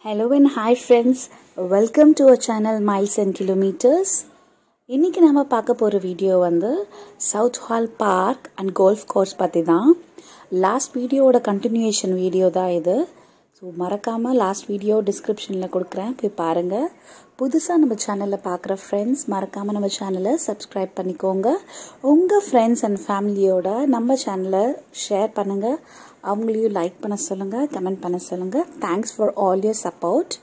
Hello and hi friends, welcome to our channel Miles and Kilometers. இன்னைக்கு நம்ம பார்க்க போகிற வீடியோ வந்து Southall Park and golf course பற்றி தான் லாஸ்ட் வீடியோவோட கண்டினியூஷன் வீடியோ தான் இது ஸோ மறக்காமல் லாஸ்ட் வீடியோ டிஸ்கிரிப்ஷனில் கொடுக்குறேன் போய் பாருங்கள் புதுசாக நம்ம சேனலில் பார்க்குற ஃப்ரெண்ட்ஸ் மறக்காமல் நம்ம சேனலை சப்ஸ்கிரைப் பண்ணிக்கோங்க உங்கள் ஃப்ரெண்ட்ஸ் அண்ட் ஃபேமிலியோட நம்ம சேனலை ஷேர் பண்ணுங்கள் அவங்களையும் லைக் பண்ண சொல்லுங்கள் கமெண்ட் பண்ண சொல்லுங்கள் thanks for all your support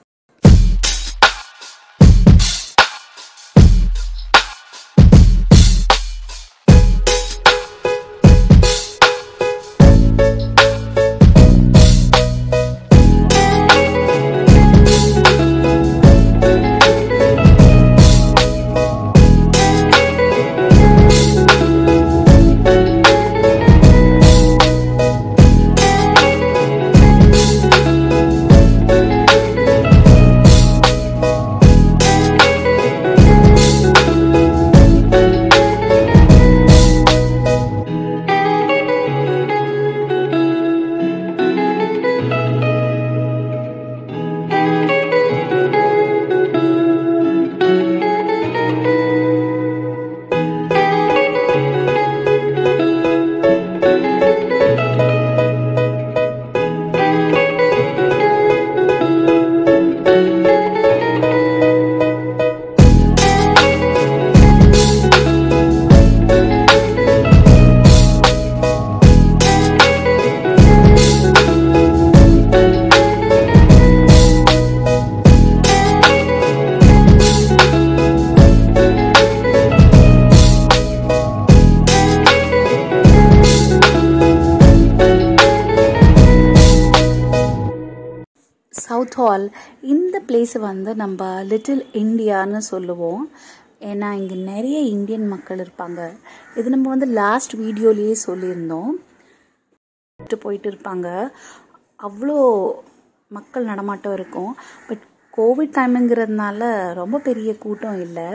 Southall இந்த பிளேஸை வந்து நம்ம லிட்டில் இந்தியான்னு சொல்லுவோம் ஏன்னா இங்கே நிறைய இந்தியன் மக்கள் இருப்பாங்க இது நம்ம வந்து லாஸ்ட் வீடியோலேயே சொல்லியிருந்தோம் போயிட்டு இருப்பாங்க அவ்வளோ மக்கள் நடமாட்டம் இருக்கும் பட் கோவிட் டைமுங்கிறதுனால ரொம்ப பெரிய கூட்டம் இல்லை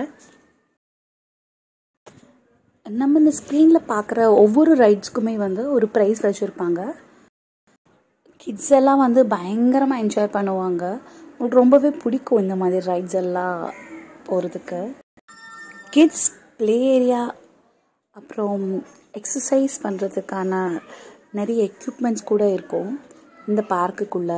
நம்ம இந்த ஸ்க்ரீனில் பார்க்குற ஒவ்வொரு ரைட்ஸ்க்குமே வந்து ஒரு ப்ரைஸ் வச்சுருப்பாங்க கிட்ஸ் எல்லாம் வந்து பயங்கரமாக என்ஜாய் பண்ணுவாங்க உங்களுக்கு ரொம்பவே பிடிக்கும் இந்த மாதிரி ரைட்ஸ் எல்லாம் போகிறதுக்கு கிட்ஸ் ப்ளே ஏரியா அப்புறம் எக்ஸசைஸ் பண்ணுறதுக்கான நிறைய எக்யூப்மெண்ட்ஸ் கூட இருக்கும் இந்த பார்க்குக்குள்ளே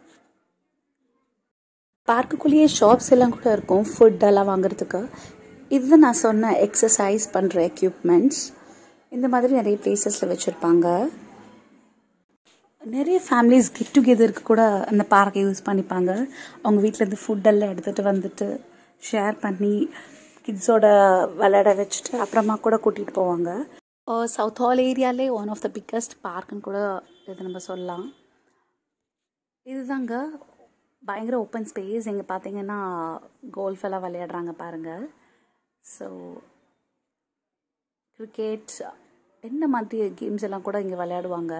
பார்க்குக்குள்ளேயே ஷாப்ஸ் எல்லாம் கூட இருக்கும் ஃபுட் எல்லாம் வாங்குறதுக்கு இதுதான் நான் சொன்ன எக்ஸசைஸ் பண்ணுற எக்யூப்மெண்ட்ஸ் இந்த மாதிரி நிறைய பிளேசஸில் வச்சுருப்பாங்க நிறைய ஃபேமிலிஸ் கெட் டுகெதருக்கு கூட அந்த பார்க்கை யூஸ் பண்ணிப்பாங்க அவங்க வீட்டிலேருந்து ஃபுட்டெல்லாம் எடுத்துகிட்டு வந்துட்டு ஷேர் பண்ணி கிட்ஸோட விளையாட வச்சுட்டு அப்புறமா கூட கூட்டிகிட்டு போவாங்க சவுத் ஹால் ஏரியாலே ஒன் ஆஃப் த பிக்கஸ்ட் பார்க்குன்னு கூட இது நம்ம சொல்லலாம் இதுதாங்க பயங்கர ஓப்பன் ஸ்பேஸ் இங்கே பார்த்தீங்கன்னா கோல்ஃப் எல்லாம் விளையாடுறாங்க பாருங்கள் ஸோ கிரிக்கெட் என்ன மாதிரி கேம்ஸ் எல்லாம் கூட இங்கே விளையாடுவாங்க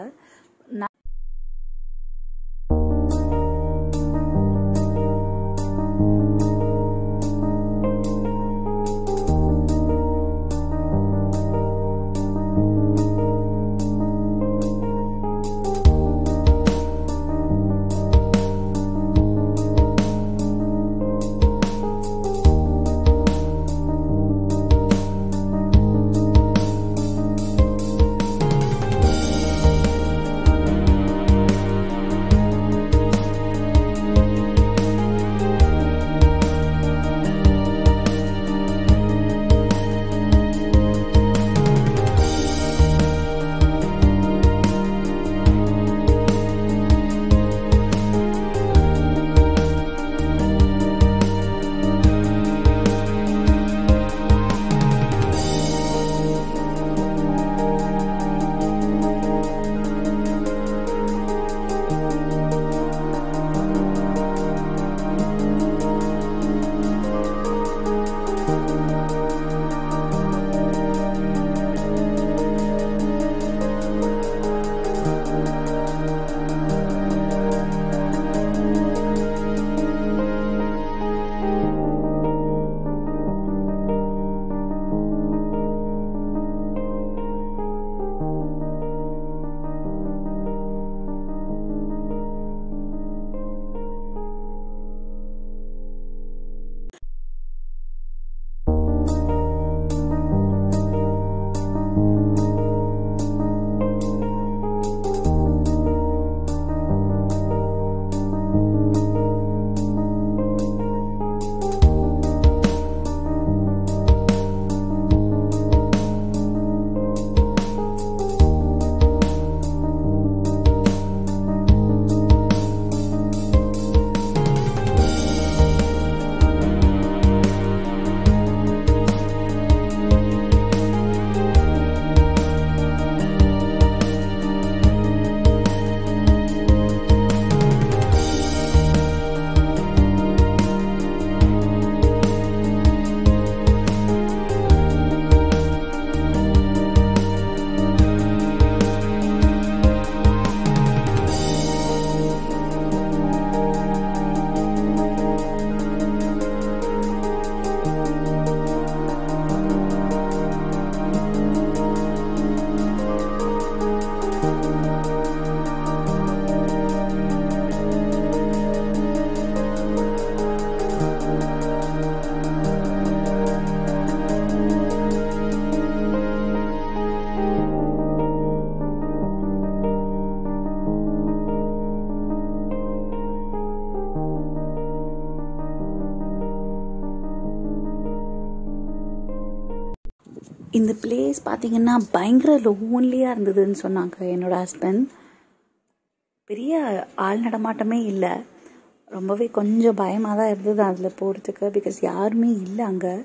இந்த பிளேஸ் பார்த்தீங்கன்னா பயங்கர லோன்லியாக இருந்ததுன்னு சொன்னாங்க என்னோட ஹஸ்பண்ட் பெரிய ஆள் நடமாட்டமே இல்லை ரொம்பவே கொஞ்சம் பயமாக தான் இருந்தது அதில் போகிறதுக்கு பிகாஸ் யாருமே இல்லை அங்கே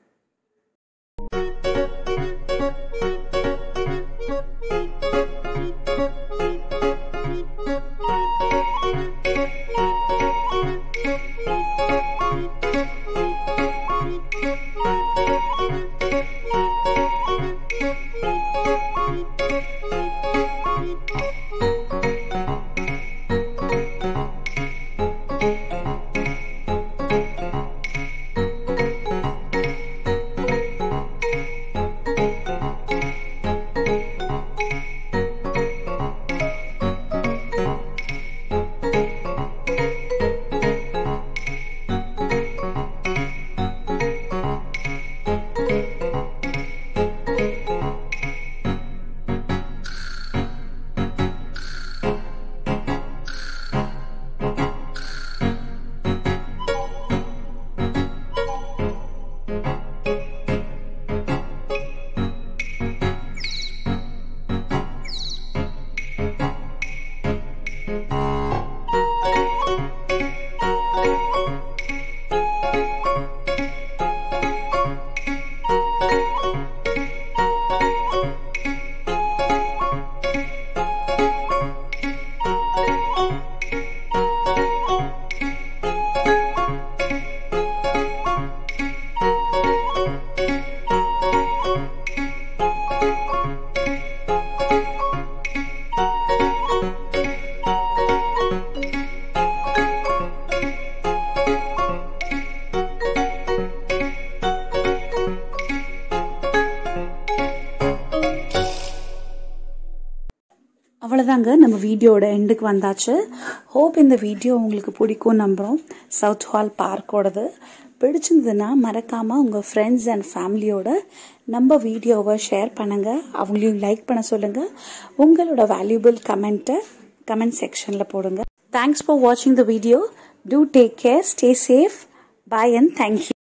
அவ்வளோதாங்க நம்ம வீடியோட எண்டுக்கு வந்தாச்சு ஹோப் இந்த வீடியோ உங்களுக்கு பிடிக்கும் நம்புகிறோம் சவுத் ஹால் பார்க்கோடது பிடிச்சிருந்ததுன்னா மறக்காமல் உங்கள் ஃப்ரெண்ட்ஸ் அண்ட் ஃபேமிலியோட நம்ம வீடியோவை ஷேர் பண்ணுங்கள் அவங்களையும் லைக் பண்ண சொல்லுங்கள் உங்களோட வேல்யூபிள் கமெண்ட்டை கமெண்ட் செக்ஷனில் போடுங்க தேங்க்ஸ் ஃபார் வாட்சிங் the video do take care stay safe bye and thank you